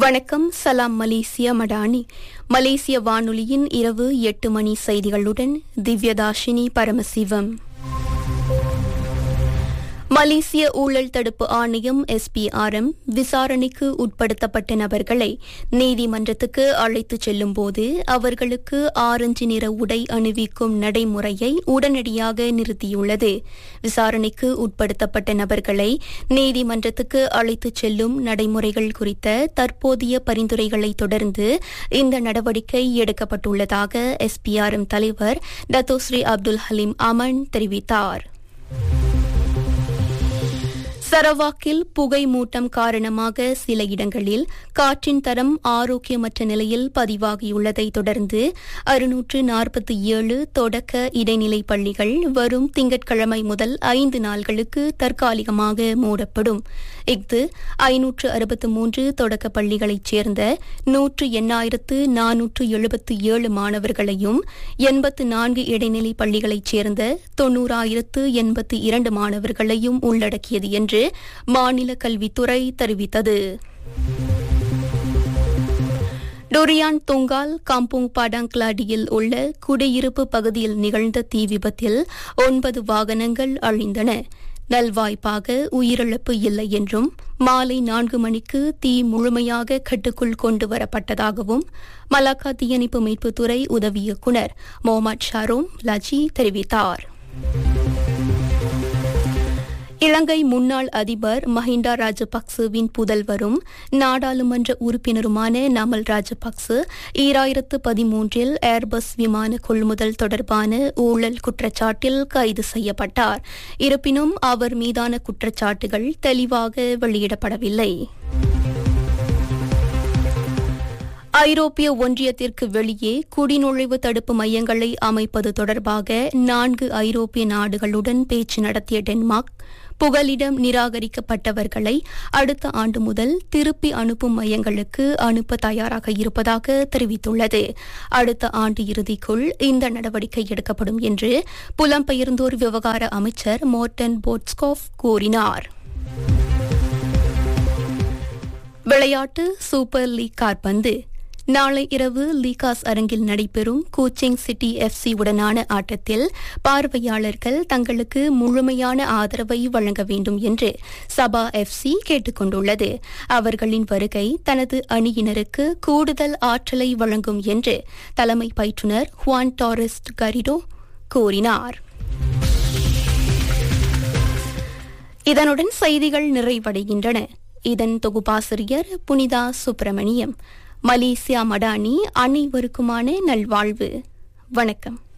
வணக்கம் சலாம் மலேசியா மடானி மலேசிய வானொலியின் இரவு எட்டு மணி செய்திகளுடன் திவ்யதாஷினி பரமசிவம் மலேசிய ஊழல் தடுப்பு ஆணையம் எஸ்பிஆர்எம் விசாரணைக்கு உட்படுத்தப்பட்ட நபர்களை நீதிமன்றத்துக்கு அழைத்துச் செல்லும்போது அவர்களுக்கு ஆரஞ்சு நிற உடை அணிவிக்கும் நடைமுறையை உடனடியாக நிறுத்தியுள்ளது விசாரணைக்கு உட்படுத்தப்பட்ட நபர்களை நீதிமன்றத்துக்கு அழைத்துச் செல்லும் நடைமுறைகள் குறித்த தற்போதைய பரிந்துரைகளை தொடர்ந்து இந்த நடவடிக்கை எடுக்கப்பட்டுள்ளதாக எஸ்பிஆர்எம் தலைவர் டத்தோஸ்ரீ அப்துல் ஹலீம் அமன் தெரிவித்தார் சரவாக்கில் புகை மூட்டம் காரணமாக சில இடங்களில் காற்றின் தரம் ஆரோக்கியமற்ற நிலையில் பதிவாகியுள்ளதை தொடர்ந்து அறுநூற்று நாற்பத்தி ஏழு தொடக்க இடைநிலை பள்ளிகள் வரும் திங்கட்கிழமை முதல் ஐந்து நாள்களுக்கு தற்காலிகமாக மூடப்படும் இஃது ஐநூற்று அறுபத்து மூன்று தொடக்க பள்ளிகளைச் சேர்ந்த நூற்று எண்ணாயிரத்து நானூற்று எழுபத்து ஏழு மாணவர்களையும் எண்பத்து நான்கு இடைநிலை பள்ளிகளைச் சேர்ந்த தொன்னூறாயிரத்து எண்பத்தி இரண்டு மாணவர்களையும் உள்ளடக்கியது என்று மாநில கல்வித்துறை தெரிவித்தது டொரியான் தொங்கால் காம்புங் பாடாங்க்லாடியில் உள்ள குடியிருப்பு பகுதியில் நிகழ்ந்த தீ விபத்தில் ஒன்பது வாகனங்கள் அழிந்தன நல்வாய்ப்பாக உயிரிழப்பு இல்லை என்றும் மாலை நான்கு மணிக்கு தீ முழுமையாக கட்டுக்குள் கொண்டு வரப்பட்டதாகவும் மலாக்கா தீயணைப்பு மீட்புத்துறை உதவி இயக்குநர் மொஹமட் ஷாரோம் லஜி தெரிவித்தார் இலங்கை முன்னாள் அதிபர் மஹிண்டா ராஜபக்சவின் புதல்வரும் நாடாளுமன்ற உறுப்பினருமான நமல் ராஜபக்ச ஈராயிரத்து பதிமூன்றில் ஏர்பஸ் விமான கொள்முதல் தொடர்பான ஊழல் குற்றச்சாட்டில் கைது செய்யப்பட்டார் இருப்பினும் அவர் மீதான குற்றச்சாட்டுகள் தெளிவாக வெளியிடப்படவில்லை ஐரோப்பிய ஒன்றியத்திற்கு வெளியே குடிநுழைவு தடுப்பு மையங்களை அமைப்பது தொடர்பாக நான்கு ஐரோப்பிய நாடுகளுடன் பேச்சு நடத்திய டென்மார்க் புகலிடம் நிராகரிக்கப்பட்டவர்களை அடுத்த ஆண்டு முதல் திருப்பி அனுப்பும் மையங்களுக்கு அனுப்ப தயாராக இருப்பதாக தெரிவித்துள்ளது அடுத்த ஆண்டு இறுதிக்குள் இந்த நடவடிக்கை எடுக்கப்படும் என்று புலம்பெயர்ந்தோர் விவகார அமைச்சர் மோர்டன் போட்ஸ்கோஃப் கூறினார் விளையாட்டு சூப்பர் லீக் கார்பந்து நாளை இரவு லீகாஸ் அரங்கில் நடைபெறும் கோச்சிங் சிட்டி எஃப்சி உடனான ஆட்டத்தில் பார்வையாளர்கள் தங்களுக்கு முழுமையான ஆதரவை வழங்க வேண்டும் என்று சபா எஃப்சி கேட்டுக் கொண்டுள்ளது அவர்களின் வருகை தனது அணியினருக்கு கூடுதல் ஆற்றலை வழங்கும் என்று தலைமை பயிற்றுநர் ஹுவான் டாரிஸ்ட் கரிடோ கூறினார் இதனுடன் செய்திகள் நிறைவடைகின்றன இதன் தொகுப்பாசிரியர் புனிதா சுப்பிரமணியம் மலேசியா மடானி அனைவருக்குமான நல்வாழ்வு வணக்கம்